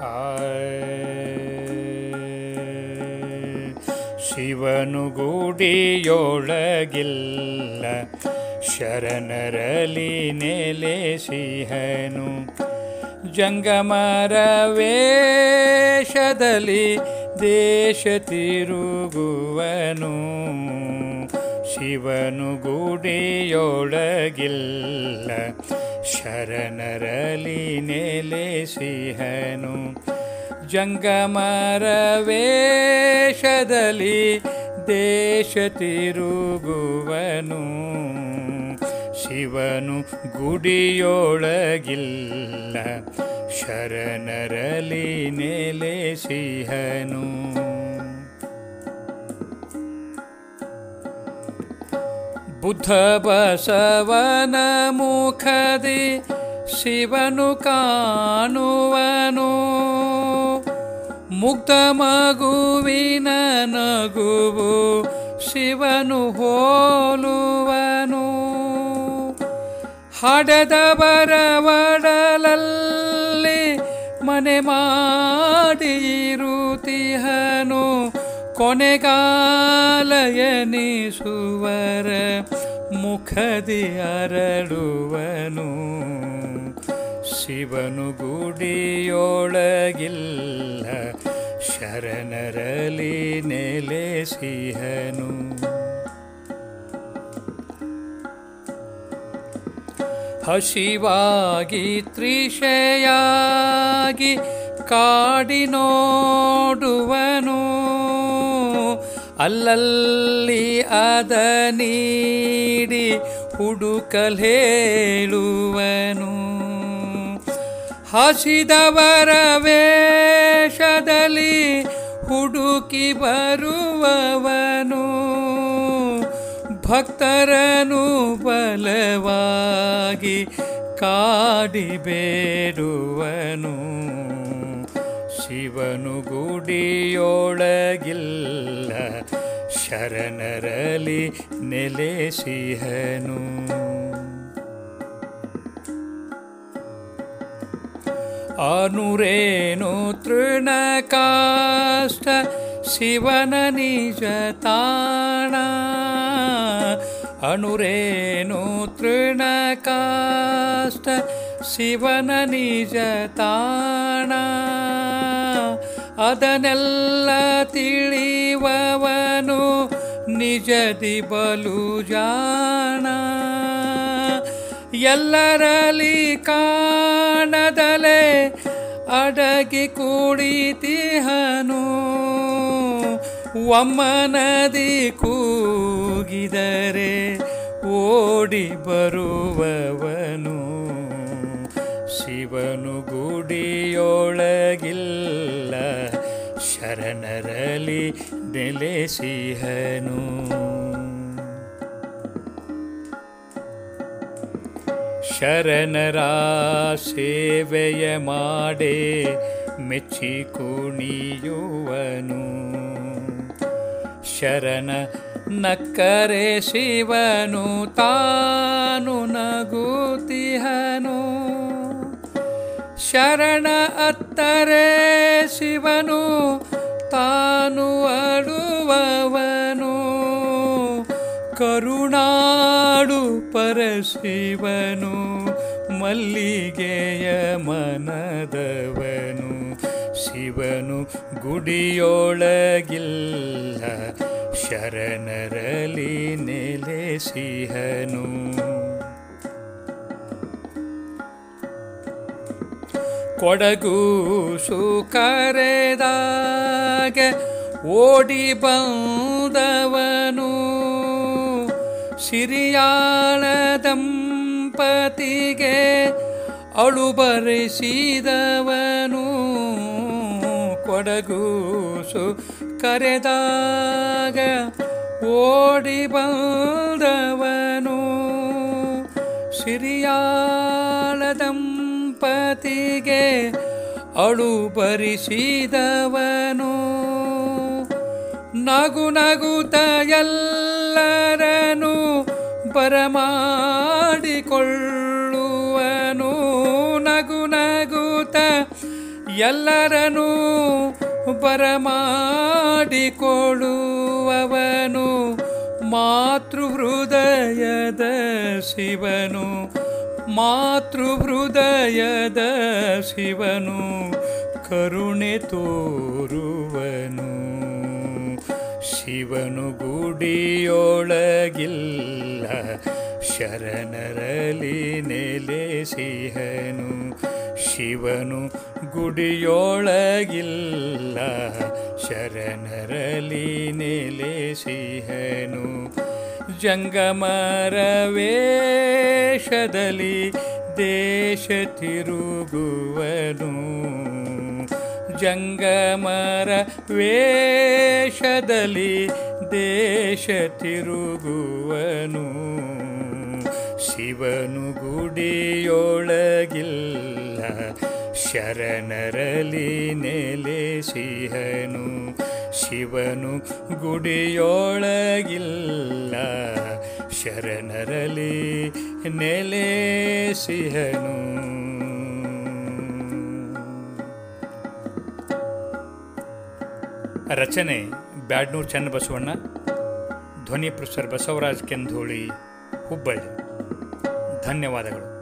ಶಿವನು ಗುಡಿಯೊಳಗಿಲ್ಲ ಶರಣರಲಿ ನೆಲೆಸಿಹನು ಜಂಗಮರ ವೇಷದಲ್ಲಿ ದೇಶ ತಿರುಗುವನು ಶಿವನು ಗುಡಿಯೊಳಗಿಲ್ಲ ಶರಣರಲಿ ನೆಲೆಸಿಹನು ಜಂಗಮರ ವೇಷದಲ್ಲಿ ದೇಶ ತಿರುಗುವನು ಶಿವನು ಗುಡಿಯೊಳಗಿಲ್ಲ ಶರಣರಲಿ ನೆಲೆಸಿಹನು ಬುದ್ಧ ಬಸವನ ಮುಖದಿ ಶಿವನು ಕಾಣುವನು ಮುಕ್ತ ಮಗುವಿನ ನಗುವು ಶಿವನು ಹೋಲುವನು ಹಡದವರ ಒಡಲಲ್ಲಿ ಮನೆ ಮಾಡಿರುತಿಹನು ಕೊನೆಗಾಲಯನಿಸುವರ ಮುಖದಿ ಅರಳುವನು ಶಿವನು ಗುಡಿಯೊಳಗಿಲ್ಲ ಶರಣರಲಿ ನೆಲೆಸಿಹನು ಹಸಿವಾಗಿ ತ್ರಿಷೆಯಾಗಿ ಕಾಡಿ ನೋಡುವನು ಅಲ್ಲಲ್ಲಿ ಅದ ನೀಡಿ ಹುಡುಕಲ್ ಹೇಳುವನು ಹಸಿದವರ ವೇಷದಲ್ಲಿ ಹುಡುಕಿ ಬರುವವನು ಭಕ್ತರನು ಬಲವಾಗಿ ಕಾಡಿ ಬೇಡುವನು ಶಿವನು ಗುಡಿಯೊಳಗಿಲ್ಲ ಶರಣರಲಿ ನೆಲೆಸಿಹನು ಅನುರೇನು ತೃಣ ಕಾಷ್ಟ ಶಿವನ ನಿಜ ತಾಣ ಅಣುರೇನು ತೃಣ ಕಾಷ್ಟ ಶಿವನ ನಿಜ ತಾಣ ಅದನ್ನೆಲ್ಲ ತಿಳಿವವನು ನಿಜದಿ ಬಲು ಜಾಣ ಎಲ್ಲರಲ್ಲಿ ಕಾಣದಲೆ ಅಡಗಿ ಕುಳಿತಿಹನು ಒಮ್ಮನದಿ ಕೂಗಿದರೆ ಓಡಿ ಬರುವವನು ಶಿವನು ಗುಡಿಯೊಳಗಿಲ್ಲ ಶರಣರಲಿ ನೆಲೆಸಿಹನು ಶರಣರ ಸೇವೆಯ ಮಾಡೇ ಮೆಚ್ಚಿ ಕುಣಿಯುವನು ಶರಣ ನಕ್ಕರೆ ಶಿವನು ತಾನು ನಗುತಿಹನು ಶರಣ ಅತ್ತರೆ ಶಿವನು ತಾನು ಅಳುವವನು ಕರುಣಾಡು ಪರಶಿವನು ಮಲ್ಲಿಗೆಯ ಮನದವನು ಶಿವನು ಗುಡಿಯೊಳಗಿಲ್ಲ ಶರಣರಲಿ ನೆಲೆಸಿಹನು ಕೊಡಗು ಸುಕರೆದಾಗ ಓಡಿ ಬಂದವನು ಸಿರಿಯಾಳ ದಂಪತಿಗೆ ಅಳು ಬರೆಸಿದವನು ಕೊಡಗೂಸು ಕರೆದಾಗ ಓಡಿ ಬಂದವನು ಸಿರಿಯಾಳ ದಂಪತಿಗೆ ಅಳು ಬರಿಸಿದವನು ನಗು ನಗುತ್ತ ಎಲ್ಲರನು ಬರಮಾಡಿಕೊಳ್ಳುವನು ನಗು ನಗುತ್ತ ಎಲ್ಲರನ್ನೂ ಬರಮಾಡಿಕೊಳ್ಳುವವನು ಮಾತೃಹೃದಯದ ಶಿವನು ಮಾತೃಹೃದಯದ ಶಿವನು ಕರುಣೆ ತೋರುವನು ಶಿವನು ಗುಡಿಯೊಳಗಿಲ್ಲ ಶರಣರಲಿ ನೆಲೆಸಿಹನು ಶಿವನು ಗುಡಿಯೊಳಗಿಲ್ಲ ಶರಣರಲಿ ನೆಲೆಸಿಹನು ಜಂಗಮರ ವೇಷದಲ್ಲಿ ದೇಶ ತಿರುಗುವನು ಜಂಗಮರ ವೇಷದಲ್ಲಿ ದೇಶ ತಿರುಗುವನು ಶಿವನು ಗುಡಿಯೊಳಗಿಲ್ಲ ಶರಣರಲಿ ನೆಲೆಸಿಹನು ಶಿವನು ಗುಡಿಯೊಳಗಿಲ್ಲ ಶರಣರಲಿ ನೆಲೆಸಿಹನು ರಚನೆ ಬ್ಯಾಡ್ನೂರು ಚನ್ನಬಸವಣ್ಣ ಧ್ವನಿ ಪ್ರೊಫೆಸರ್ ಬಸವರಾಜ್ ಕೆಂಧೋಳಿ ಹುಬ್ಬಳ್ಳಿ ಧನ್ಯವಾದಗಳು